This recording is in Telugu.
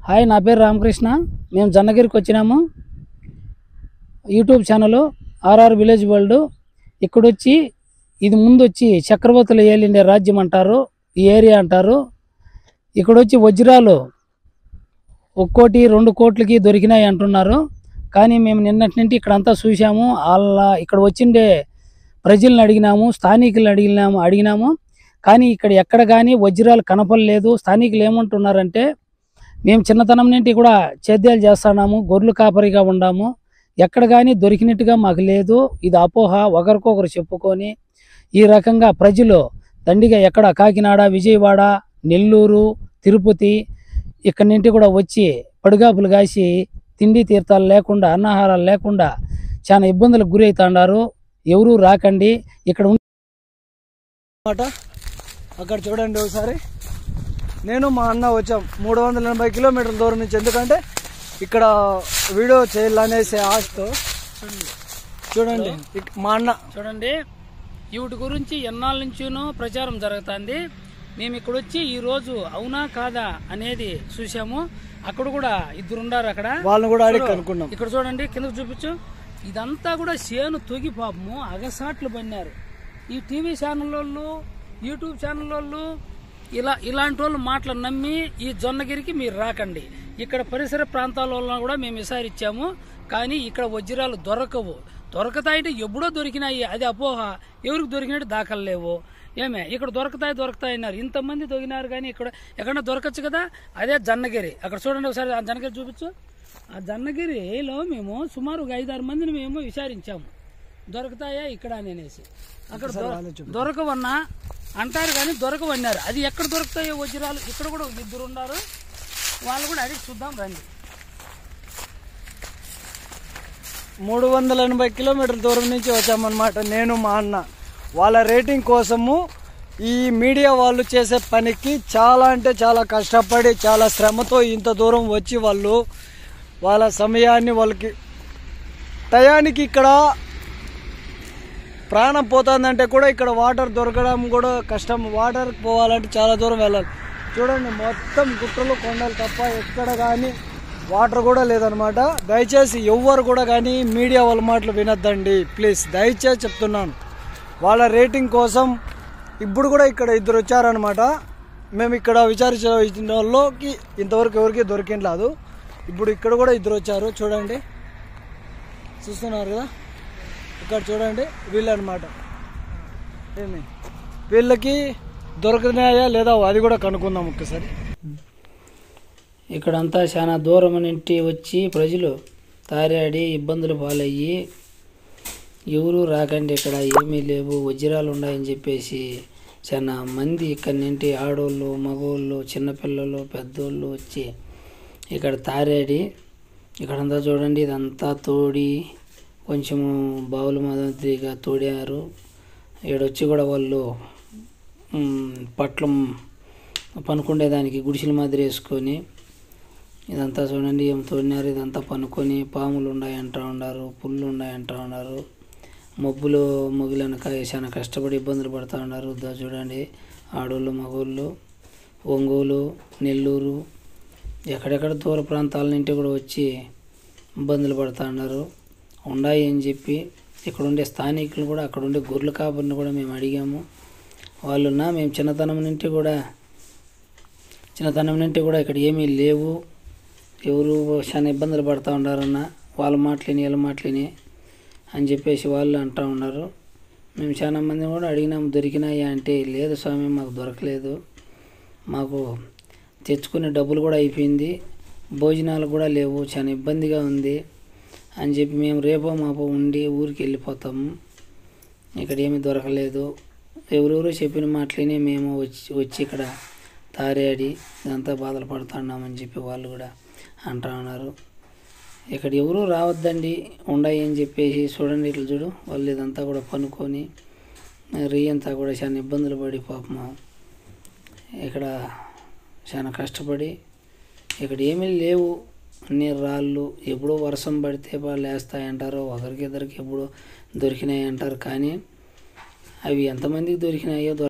హాయ్ నా పేరు రామకృష్ణ మేము జన్నగిరికి వచ్చినాము YouTube channel RR village world ఇక్కడ వచ్చి ఇది ముందు వచ్చి చక్రవర్తులు ఏలిండే రాజ్యం అంటారు ఈ ఏరియా అంటారు ఇక్కడ వచ్చి వజ్రాలు ఒక్కోటి రెండు కోట్లకి దొరికినాయి అంటున్నారు కానీ మేము నిన్నటి నుండి ఇక్కడంతా చూసాము వాళ్ళ ఇక్కడ వచ్చిండే ప్రజలను అడిగినాము స్థానికులను అడిగినాము అడిగినాము కానీ ఇక్కడ ఎక్కడ కానీ వజ్రాలు కనపడలేదు స్థానికులు ఏమంటున్నారంటే మేము చిన్నతనం నుండి కూడా సేద్యాలు చేస్తున్నాము గొర్రెలు కాపరిగా ఉండాము ఎక్కడ కానీ దొరికినట్టుగా మాకు లేదు ఇది అపోహ ఒకరికొకరు చెప్పుకొని ఈ రకంగా ప్రజలు దండిగా ఎక్కడ కాకినాడ విజయవాడ నెల్లూరు తిరుపతి ఇక్కడి నుండి కూడా వచ్చి పడిగాపులు కాసి తిండి తీర్థాలు లేకుండా అన్నాహారాలు లేకుండా చాలా ఇబ్బందులకు గురి అవుతున్నారు ఎవరూ రాకండి ఇక్కడ ఉన్న మాట అక్కడ చూడండి ఒకసారి నేను మా అన్న వచ్చాం మూడు వందల ఎనభై కిలోమీటర్ల దూరం నుంచి ఎందుకంటే ఇక్కడ వీడియో చేయాలనేసి ఆశతో చూడండి ఇక్- మా అన్న చూడండి వీటి గురించి ఎన్నాళ్ళ నుంచినో ప్రచారం జరుగుతుంది మేము ఇక్కడ వచ్చి ఈ రోజు అవునా కాదా అనేది చూసాము అక్కడ కూడా ఇద్దరు ఉన్నారు అక్కడ వాళ్ళని కూడా అడిగి కనుక్కున్నాం ఇక్కడ చూడండి కిందకు చూపించు ఇదంతా కూడా చేను తొగి పాపము అగసాట్లు పడినారు ఈ టీవీ ఛానల్ వాళ్ళు యూట్యూబ్ ఛానల్ వాళ్ళు ఇలా ఇలాంటి వాళ్ళు మాటలు నమ్మి ఈ జొన్నగిరికి మీరు రాకండి ఇక్కడ పరిసర ప్రాంతాల వాళ్ళని కూడా మేము విసారించాము కానీ ఇక్కడ వజ్రాలు దొరకవు దొరకతాయంటే ఎప్పుడో దొరికినాయి అది అపోహ ఎవరికి దొరికినట్టు దాఖలు లేవు ఏమే ఇక్కడ దొరకతాయి దొరకతాయి అన్నారు ఇంతమంది దొరికినారు కానీ ఇక్కడ ఎక్కడన్నా దొరకచ్చు కదా అదే జన్నగిరి అక్కడ చూడండి ఒకసారి ఆ జన్నగిరి చూపించు ఆ జన్నగిరిలో మేము సుమారు ఒక ఐదారు మందిని మేము విచారించాము దొరుకుతాయా ఇక్కడ అని అనేసి అక్కడ దొర- దొరకవన్నా అంటారు కానీ దొరకవన్నారు అది ఎక్కడ దొరుకుతాయో వజ్రాలు ఇక్కడ కూడా ఒక ఇద్దరు ఉన్నారు వాళ్ళు కూడా అడిగి చూద్దాం రండి మూడు వందల ఎనభై కిలోమీటర్ల దూరం నుంచి వచ్చామన్నమాట నేను మా అన్న వాళ్ళ రేటింగ్ కోసము ఈ మీడియా వాళ్ళు చేసే పనికి చాలా అంటే చాలా కష్టపడి చాలా శ్రమతో ఇంత దూరం వచ్చి వాళ్ళు వాళ్ళ సమయాన్ని వాళ్ళకి టయానికి ఇక్కడ ప్రాణం పోతుందంటే కూడా ఇక్కడ వాటర్ దొరకడం కూడా కష్టం వాటర్ పోవాలంటే చాలా దూరం వెళ్ళాలి చూడండి మొత్తం గుట్టలు కొండలు తప్ప ఎక్కడ కానీ వాటర్ కూడా లేదనమాట దయచేసి ఎవ్వరు కూడా కానీ మీడియా వాళ్ళ మాటలు వినొద్దండి ప్లీజ్ దయచేసి చెప్తున్నాను వాళ్ళ రేటింగ్ కోసం ఇప్పుడు కూడా ఇక్కడ ఇద్దరు వచ్చారనమాట మేము ఇక్కడ విచారించిన వాళ్ళకి ఇంతవరకు ఎవరికి దొరికింది ఇప్పుడు ఇక్కడ కూడా ఇద్దరు వచ్చారు చూడండి చూస్తున్నారు కదా ఇక్కడ చూడండి వీళ్ళు అనమాట ఏమి వీళ్ళకి దొరకనాయా లేదా అది కూడా కనుక్కుందాం ఒక్కసారి ఇక్కడంతా చాలా దూరం నుండి వచ్చి ప్రజలు తారాడి ఇబ్బందులు పాలయ్యి ఎవరు రాకండి ఇక్కడ ఏమీ లేవు వజ్రాలు ఉన్నాయని చెప్పేసి చాలా మంది ఇక్కడి నుండి ఆడోళ్ళు మగోళ్ళు చిన్నపిల్లలు పెద్దోళ్ళు వచ్చి ఇక్కడ తారాడి ఇక్కడంతా చూడండి ఇదంతా తోడి కొంచెము బావుల మాదిరిగా తోడారు ఈడొచ్చి కూడా వాళ్ళు మ్, పట్లం పనుకుండేదానికి గుడిసెల మాదిరి వేసుకొని ఇదంతా చూడండి ఏం తోడినారు ఇదంతా పనుకొని పాములు ఉన్నాయి అంటూ ఉన్నారు పుల్లు ఉన్నాయి అంటూ ఉన్నారు మబ్బులు మొగిలనక చాలా కష్టపడి ఇబ్బందులు పడుతూ ఉన్నారు దా చూడండి ఆడోళ్ళు మగోళ్ళు ఒంగోలు నెల్లూరు ఎక్కడెక్కడ దూర ప్రాంతాల నుండి కూడా వచ్చి ఇబ్బందులు పడుతూ ఉన్నారు ఉన్నాయి అని చెప్పి ఇక్కడ ఉండే స్థానికులు కూడా అక్కడ ఉండే గొర్రెల కాపరిని కూడా మేము అడిగాము వాళ్ళున్నా మేము చిన్నతనం నుండి కూడా చిన్నతనం నుండి కూడా ఇక్కడ ఏమీ లేవు ఎవరు చాలా ఇబ్బందులు పడుతూ ఉన్నారన్న వాళ్ళ మాటలేని వీళ్ళ మాటలేని అని చెప్పేసి వాళ్ళు అంటూ ఉన్నారు మేము చాలా మంది కూడా అడిగినాము దొరికినాయా అంటే లేదు స్వామి మాకు దొరకలేదు మాకు తెచ్చుకునే డబ్బులు కూడా అయిపోయింది భోజనాలు కూడా లేవు చాలా ఇబ్బందిగా ఉంది అని చెప్పి మేము రేపో మాపో ఉండి ఊరికి వెళ్ళిపోతాము ఇక్కడ ఏమీ దొరకలేదు ఎవరెవరో చెప్పిన మాటలేనే మేము వచ్చి వచ్చి ఇక్కడ తారేడి ఇదంతా బాధలు పడుతున్నామని చెప్పి వాళ్ళు కూడా అంటా ఉన్నారు ఇక్కడ ఎవరు రావద్దండి ఉండయి అని చెప్పేసి చూడండి ఇట్లా చూడు వాళ్ళు ఇదంతా కూడా పనుకొని రీయంతా కూడా చాలా ఇబ్బందులు పడి పాపము ఇక్కడ చాలా కష్టపడి ఇక్కడ ఏమీ లేవు అన్ని రాళ్ళు ఎప్పుడో వర్షం పడితే వాళ్ళు వేస్తాయంటారు ఒకరికి ఇద్దరికి ఎప్పుడో దొరికినాయి అంటారు కానీ అవి ఎంతమందికి దొరికినాయో దొర